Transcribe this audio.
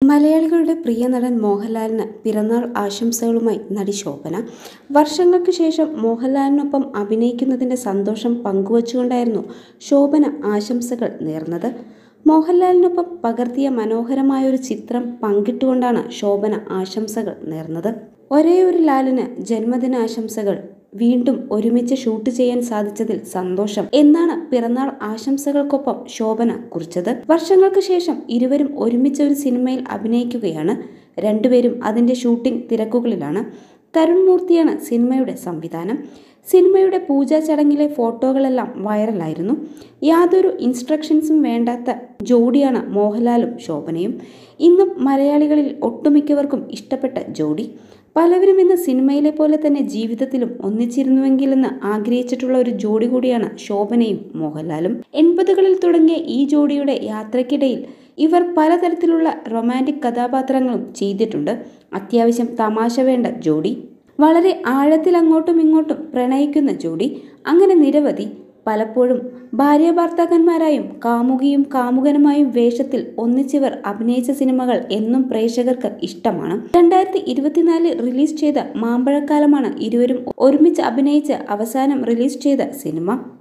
മലയാളികളുടെ പ്രിയ നടൻ മോഹൻലാലിന് പിറന്നാൾ ആശംസകളുമായി നടി ശോഭന വർഷങ്ങൾക്ക് ശേഷം മോഹൻലാലിനൊപ്പം അഭിനയിക്കുന്നതിന്റെ സന്തോഷം പങ്കുവച്ചുകൊണ്ടായിരുന്നു ശോഭന ആശംസകൾ നേർന്നത് മോഹൻലാലിനൊപ്പം പകർത്തിയ മനോഹരമായൊരു ചിത്രം പങ്കിട്ടുകൊണ്ടാണ് ശോഭന ആശംസകൾ നേർന്നത് ഒരേ ഒരു ലാലിന് ജന്മദിനാശംസകൾ വീണ്ടും ഒരുമിച്ച് ഷൂട്ട് ചെയ്യാൻ സാധിച്ചതിൽ സന്തോഷം എന്നാണ് പിറന്നാൾ ആശംസകൾക്കൊപ്പം ശോഭന കുറിച്ചത് വർഷങ്ങൾക്ക് ശേഷം ഇരുവരും ഒരുമിച്ച് ഒരു സിനിമയിൽ അഭിനയിക്കുകയാണ് രണ്ടുപേരും അതിന്റെ ഷൂട്ടിംഗ് തിരക്കുകളിലാണ് തരുൺ മൂർത്തിയാണ് സിനിമയുടെ സംവിധാനം സിനിമയുടെ പൂജാ ചടങ്ങിലെ ഫോട്ടോകളെല്ലാം വൈറലായിരുന്നു യാതൊരു ഇൻസ്ട്രക്ഷൻസും വേണ്ടാത്ത ജോഡിയാണ് മോഹൻലാലും ശോഭനയും ഇന്നും മലയാളികളിൽ ഒട്ടുമിക്കവർക്കും ഇഷ്ടപ്പെട്ട ജോഡി പലവരും ഇന്ന് സിനിമയിലെ പോലെ തന്നെ ജീവിതത്തിലും ഒന്നിച്ചിരുന്നുവെങ്കിലെന്ന് ആഗ്രഹിച്ചിട്ടുള്ള ഒരു ജോഡി കൂടിയാണ് ശോഭനയും മോഹൻലാലും എൺപതുകളിൽ തുടങ്ങിയ ഈ ജോഡിയുടെ യാത്രയ്ക്കിടയിൽ ഇവർ പലതരത്തിലുള്ള റൊമാൻറ്റിക് കഥാപാത്രങ്ങളും ചെയ്തിട്ടുണ്ട് അത്യാവശ്യം തമാശ വേണ്ട ജോഡി വളരെ ആഴത്തിൽ അങ്ങോട്ടും ഇങ്ങോട്ടും പ്രണയിക്കുന്ന ജോഡി അങ്ങനെ നിരവധി പലപ്പോഴും ഭാര്യ ഭർത്താക്കന്മാരായും കാമുകിയും കാമുകനുമായും വേഷത്തിൽ ഒന്നിച്ചിവർ അഭിനയിച്ച സിനിമകൾ എന്നും പ്രേക്ഷകർക്ക് ഇഷ്ടമാണ് രണ്ടായിരത്തി ഇരുപത്തിനാലിൽ റിലീസ് ചെയ്ത മാമ്പഴക്കാലമാണ് ഇരുവരും ഒരുമിച്ച് അഭിനയിച്ച് അവസാനം റിലീസ് ചെയ്ത സിനിമ